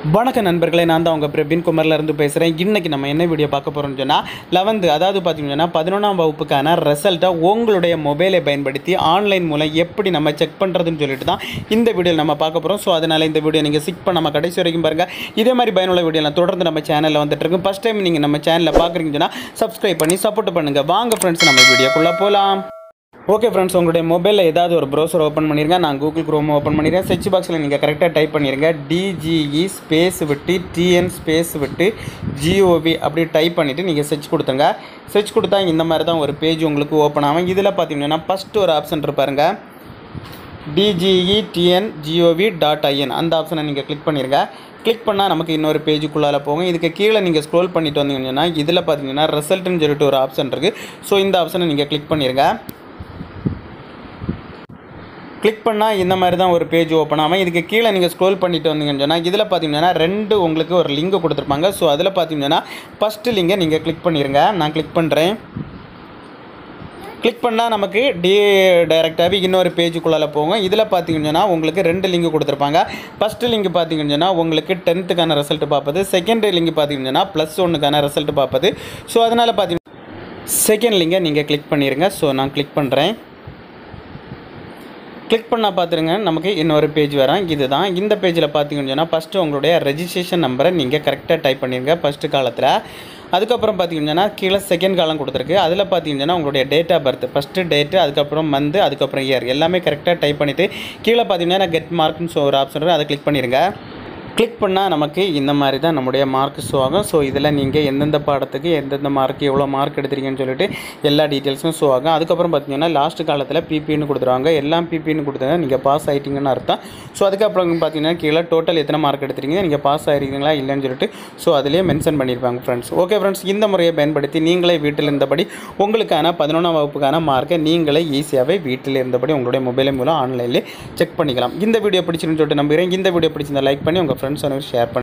வணக்க நண்பர்களே நான் தான் உங்கள் பிரபின் குமரில் இருந்து பேசுகிறேன் இன்றைக்கி நம்ம என்ன வீடியோ பார்க்க போகிறோம்னு சொன்னால் லெவன்த்து அதாவது பார்த்தீங்கன்னா பதினொன்றாம் வகுப்புக்கான ரிசல்ட்டை உங்களுடைய மொபைலை பயன்படுத்தி ஆன்லைன் மூலம் எப்படி நம்ம செக் பண்ணுறதுன்னு சொல்லிட்டு தான் இந்த வீடியோ நம்ம பார்க்க போகிறோம் ஸோ அதனால் இந்த வீடியோ நீங்கள் சிக் பண்ணாமல் கடைசி வரைக்கும் பாருங்கள் இதே மாதிரி பயனுள்ள வீடியோலாம் தொடர்ந்து நம்ம சேனலில் வந்துட்டு இருக்கு ஃபஸ்ட் டைம் நீங்கள் நம்ம சேனலில் பார்க்குறீங்கன்னா சப்ஸ்கிரைப் பண்ணி சப்போர்ட் பண்ணுங்கள் வாங்க ஃப்ரெண்ட்ஸ் நம்ம வீடியோக்குள்ளே போகலாம் ஓகே ஃப்ரெண்ட்ஸ் உங்களுடைய மொபைலில் ஏதாவது ஒரு ப்ரௌசர் ஓப்பன் பண்ணிருங்க நான் கூகுள் குரோம் ஓப்பன் பண்ணிடுறேன் செர்ச் பாக்ஸில் நீங்கள் கரெக்டாக டைப் பண்ணிடுங்க டிஜிஇ ஸ்பேஸ் விட்டு டிஎன் ஸ்பேஸ் விட்டு ஜிஓவி அப்படி டைப் பண்ணிவிட்டு நீங்கள் செர்ச் கொடுத்துங்க செர்ச் கொடுத்தா இந்த மாதிரி தான் ஒரு பேஜ் உங்களுக்கு ஓப்பன் ஆகும் இதில் பார்த்தீங்கன்னா ஃபஸ்ட்டு ஒரு ஆப்ஷன் இருப்பாருங்க DGE TN GOV dot IN அந்த ஆப்ஷனை நீங்கள் கிளிக் பண்ணிடுங்க கிளிக் பண்ணால் நமக்கு இன்னொரு பேஜுக்குள்ளால போகும் இதுக்கு கீழே நீங்கள் ஸ்க்ரோல் பண்ணிட்டு வந்தீங்கன்னா இதில் பார்த்தீங்கன்னா ரிசல்ட்னு சொல்லிட்டு ஒரு ஆப்ஷன் இருக்குது ஸோ இந்த ஆப்ஷனை நீங்கள் கிளிக் பண்ணிடுங்க கிளிக் பண்ணால் இந்த மாதிரி தான் ஒரு பேஜ் ஓப்பன் ஆகும் இதுக்கு கீழே நீங்கள் ஸ்க்ரோல் பண்ணிட்டு வந்தீங்கன்னு சொன்னால் இதில் பார்த்தீங்கன்னா ரெண்டு உங்களுக்கு ஒரு லிங்க் கொடுத்துருப்பாங்க ஸோ அதில் பார்த்தீங்கன்னா ஃபஸ்ட்டு லிங்கை நீங்கள் கிளிக் பண்ணிடுங்க நான் கிளிக் பண்ணுறேன் கிளிக் பண்ணால் நமக்கு டி டைரெக்டாகவே இன்னொரு பேஜுக்குள்ளால போகும் இதில் பார்த்தீங்கன்னா உங்களுக்கு ரெண்டு லிங்க் கொடுத்துருப்பாங்க ஃபஸ்ட்டு லிங்க் பார்த்தீங்கன்னா உங்களுக்கு டென்த்துக்கான ரிசல்ட் பார்ப்பது செகண்ட் லிங்க் பார்த்தீங்கன்னா ப்ளஸ் ஒன்றுக்கான ரிசல்ட் பார்ப்பது ஸோ அதனால் பார்த்தீங்கன்னா செகண்ட் லிங்கை நீங்கள் கிளிக் பண்ணிடுங்க ஸோ நான் கிளிக் பண்ணுறேன் கிளிக் பண்ணால் பார்த்துருங்க நமக்கு இன்னொரு பேஜ் வரும் இதுதான் இந்த பேஜில் பார்த்தீங்கன்னு சொன்னால் ஃபஸ்ட்டு உங்களுடைய ரெஜிஸ்ட்ரேஷன் நம்பரை நீங்கள் கரெக்டாக டைப் பண்ணிடுங்க ஃபஸ்ட்டு காலத்தில் அதுக்கப்புறம் பார்த்தீங்கன்னா கீழே செகண்ட் காலம் கொடுத்துருக்கு அதில் பார்த்தீங்கன்னா உங்களுடைய date of birth first date அதுக்கப்புறம் மந்த் அதுக்கப்புறம் இயர் எல்லாமே கரெக்டாக டைப் பண்ணிவிட்டு கீழே பார்த்தீங்கன்னா கெட் மார்க்னு ஸோ ஒரு ஆப்ஷன் இருக்குது அதை கிளிக் பண்ணிடுங்க கிளிக் பண்ணால் நமக்கு இந்த மாதிரி தான் நம்முடைய மார்க் ஷோ ஆகும் ஸோ இதில் நீங்கள் எந்தெந்த பாடத்துக்கு எந்தெந்த மார்க் எவ்வளோ மார்க் எடுத்திருக்கீங்கன்னு சொல்லிட்டு எல்லா டீட்டெயில்ஸும் ஷோ ஆகும் அதுக்கப்புறம் பார்த்தீங்கன்னா லாஸ்ட் காலத்தில் பிபின்னு கொடுத்துருவாங்க எல்லாம் பிபின்னு கொடுத்தாங்க நீங்கள் பாஸ் ஆகிட்டீங்கன்னு அர்த்தம் ஸோ அதுக்கப்புறம் பார்த்தீங்கன்னா கீழே டோட்டல் எத்தனை மார்க் எடுத்திருக்கீங்க நீங்கள் பாஸ் ஆகிருக்கீங்களா இல்லைன்னு சொல்லிட்டு ஸோ அதிலே மென்ஷன் பண்ணியிருப்பாங்க ஃப்ரெண்ட்ஸ் ஓகே ஃப்ரெண்ட்ஸ் இந்த முறையை பயன்படுத்தி நீங்களே வீட்டில் இருந்தபடி உங்களுக்கான பதினொன்றாம் வகுப்புக்கான மார்க்கை நீங்களே ஈஸியாகவே வீட்டில் இருந்தபடி உங்களுடைய மொபைல் மூலம் ஆன்லைன்லேயே செக் பண்ணிக்கலாம் இந்த வீடியோ பிடிச்சிருந்து சொல்லிட்டு நம்புகிறேன் இந்த வீடியோ பிடிச்சிருந்தா லைக் பண்ணி உங்கள் ஃப்ரெண்ட்ஸ் ஷேர் பண்ணி